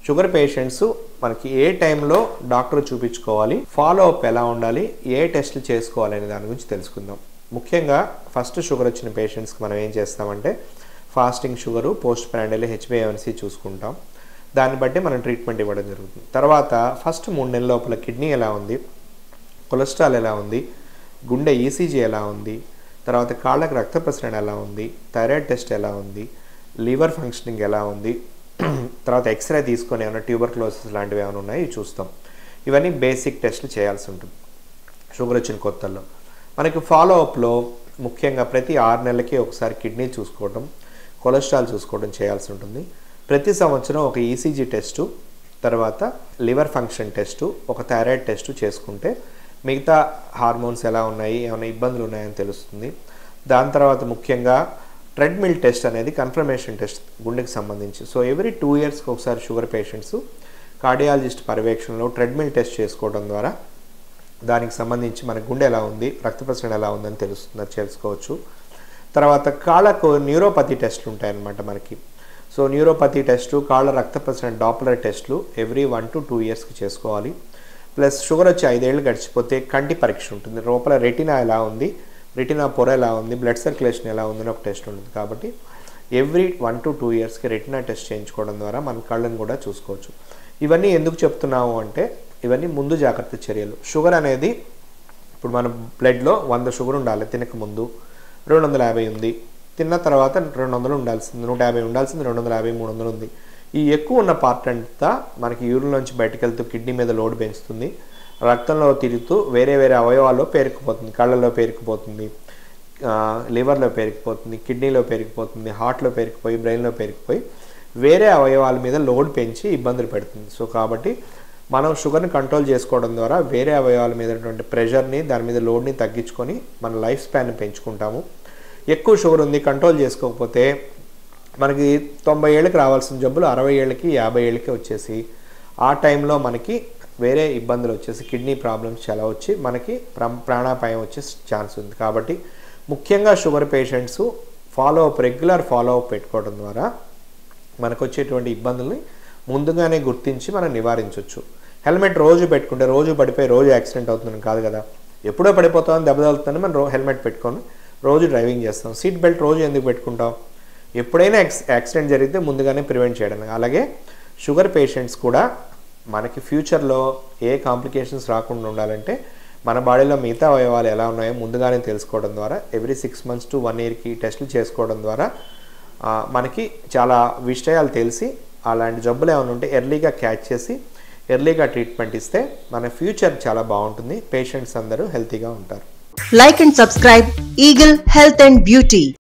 Sugar patients మనకి ఏ టైంలో doctor చూపించుకోవాలి ఫాలో అప్ ఎలా ఉండాలి ఏ టెస్టులు చేసుకోవాలి అనే దాని గురించి తెలుసుకుందాం ముఖ్యంగా ఫస్ట్ షుగర్ వచ్చిన పేషెంట్స్కి మనం ఏం చేస్తామంటే ఫాస్టింగ్ షుగరు పోస్ట్ ప్రాండల్ హెచ్బిఎన్సీ చూసుకుంటాం దాన్ని బట్టి మనం ట్రీట్మెంట్ ఇవ్వడం జరుగుతుంది తర్వాత ఫస్ట్ మూడు నెలల లోపల కిడ్నీ ఎలా ఉంది కొలెస్ట్రాల్ ఎలా ఉంది గుండె ఈసీజీ ఎలా ఉంది తర్వాత కాళ్ళకు రక్త ప్రసరణ ఎలా ఉంది థైరాయిడ్ టెస్ట్ ఎలా ఉంది లివర్ ఫంక్షనింగ్ ఎలా ఉంది తర్వాత ఎక్స్రే తీసుకొని ఏమైనా ట్యూబర్ క్లోసిస్ లాంటివి ఏమైనా ఉన్నాయి ఇవి చూస్తాం ఇవన్నీ బేసిక్ టెస్ట్లు చేయాల్సి ఉంటుంది షుగర్ వచ్చిన కొత్తల్లో మనకి ఫాలో అప్లో ముఖ్యంగా ప్రతి ఆరు నెలలకి ఒకసారి కిడ్నీ చూసుకోవడం కొలెస్ట్రాల్ చూసుకోవడం చేయాల్సి ఉంటుంది ప్రతి సంవత్సరం ఒక ఈసీజీ టెస్టు తర్వాత లివర్ ఫంక్షన్ టెస్టు ఒక థైరాయిడ్ టెస్టు చేసుకుంటే మిగతా హార్మోన్స్ ఎలా ఉన్నాయి ఏమైనా ఇబ్బందులు ఉన్నాయని తెలుస్తుంది దాని తర్వాత ముఖ్యంగా ట్రెడ్మిల్ టెస్ట్ అనేది కన్ఫర్మేషన్ టెస్ట్ గుండెకి సంబంధించి సో ఎవ్రీ టూ ఇయర్స్కి ఒకసారి షుగర్ పేషెంట్స్ కార్డియాలజిస్ట్ పర్యవేక్షణలో ట్రెడ్మిల్ టెస్ట్ చేసుకోవడం ద్వారా దానికి సంబంధించి మన గుండె ఎలా ఉంది రక్త ప్రసరణ ఎలా ఉందని తెలుస్తుంది అది తెలుసుకోవచ్చు తర్వాత కాళ్ళకు న్యూరోపతి టెస్ట్లు ఉంటాయన్నమాట మనకి సో న్యూరోపతి టెస్టు కాళ్ళ రక్త ప్రసరణ డాపులర్ టెస్ట్లు ఎవ్రీ వన్ టు టూ ఇయర్స్కి చేసుకోవాలి ప్లస్ షుగర్ వచ్చి ఐదేళ్ళు గడిచిపోతే కంటి పరీక్ష ఉంటుంది లోపల రెటినా ఎలా ఉంది రెటినా పొర ఎలా ఉంది బ్లడ్ సర్క్యులేషన్ ఎలా ఉందని ఒక టెస్ట్ ఉంటుంది కాబట్టి ఎవ్రీ వన్ టు టూ ఇయర్స్కి రెటినా టెస్ట్ చేయించుకోవడం ద్వారా మన కళ్ళను కూడా చూసుకోవచ్చు ఇవన్నీ ఎందుకు చెప్తున్నాము అంటే ఇవన్నీ ముందు జాగ్రత్త చర్యలు షుగర్ అనేది ఇప్పుడు మన బ్లడ్లో వంద షుగర్ ఉండాలి తినక ముందు రెండు వందల యాభై ఉంది తిన్న తర్వాత రెండు వందలు ఉండాల్సింది నూట యాభై ఉండాల్సింది రెండు వందల యాభై మూడు వందలు ఉంది ఈ ఎక్కువ ఉన్న పార్ట్ అంతా మనకి యూరిన్ నుంచి బయటకు వెళ్తూ కిడ్నీ మీద లోడ్ పెంచుతుంది రక్తంలో తిరుగుతూ వేరే వేరే అవయవాల్లో పేరుకుపోతుంది కళ్ళలో పేరుకుపోతుంది లివర్లో పేరుకుపోతుంది కిడ్నీలో పేరుకుపోతుంది హార్ట్లో పేరుకుపోయి బ్రెయిన్లో పేరుకుపోయి వేరే అవయవాల మీద లోడ్ పెంచి ఇబ్బందులు పెడుతుంది సో కాబట్టి మనం షుగర్ని కంట్రోల్ చేసుకోవడం ద్వారా వేరే అవయవాల మీద ఉన్నటువంటి ప్రెషర్ని దాని మీద లోడ్ని తగ్గించుకొని మన లైఫ్ స్పాన్ని పెంచుకుంటాము ఎక్కువ షుగర్ ఉంది కంట్రోల్ చేసుకోకపోతే మనకి తొంభై ఏళ్ళకి రావాల్సిన జబ్బులు అరవై ఏళ్ళకి యాభై ఏళ్ళకి వచ్చేసి ఆ టైంలో మనకి వేరే ఇబ్బందులు వచ్చేసి కిడ్నీ ప్రాబ్లమ్స్ చాలా వచ్చి మనకి ప్రాణాపాయం వచ్చే ఛాన్స్ ఉంది కాబట్టి ముఖ్యంగా sugar patients follow up regular follow up పెట్టుకోవడం ద్వారా మనకు వచ్చేటువంటి ఇబ్బందుల్ని ముందుగానే గుర్తించి మనం నివారించవచ్చు హెల్మెట్ రోజు పెట్టుకుంటే రోజు పడిపోయి రోజు యాక్సిడెంట్ అవుతుందని కాదు కదా ఎప్పుడో పడిపోతామని దెబ్బ తగులుతుందని మనం రో హెల్మెట్ పెట్టుకొని రోజు డ్రైవింగ్ చేస్తాం సీట్ బెల్ట్ రోజు ఎందుకు పెట్టుకుంటాం ఎప్పుడైనా యాక్స్ యాక్సిడెంట్ జరిగితే ముందుగానే ప్రివెంట్ చేయడం అలాగే షుగర్ పేషెంట్స్ కూడా మనకి ఫ్యూచర్లో ఏ కాంప్లికేషన్స్ రాకుండా ఉండాలంటే మన బాడీలో మిగతా అవయవాలు ఎలా ఉన్నాయో ముందుగానే తెలుసుకోవడం ద్వారా every six months to one ఇయర్కి టెస్టులు చేసుకోవడం ద్వారా మనకి చాలా విషయాలు తెలిసి అలాంటి జబ్బులు ఏమైనా ఉంటే ఎర్లీగా క్యాచ్ చేసి ఎర్లీగా ట్రీట్మెంట్ ఇస్తే మన ఫ్యూచర్ చాలా బాగుంటుంది పేషెంట్స్ అందరూ హెల్తీగా ఉంటారు Like and subscribe Eagle Health and Beauty.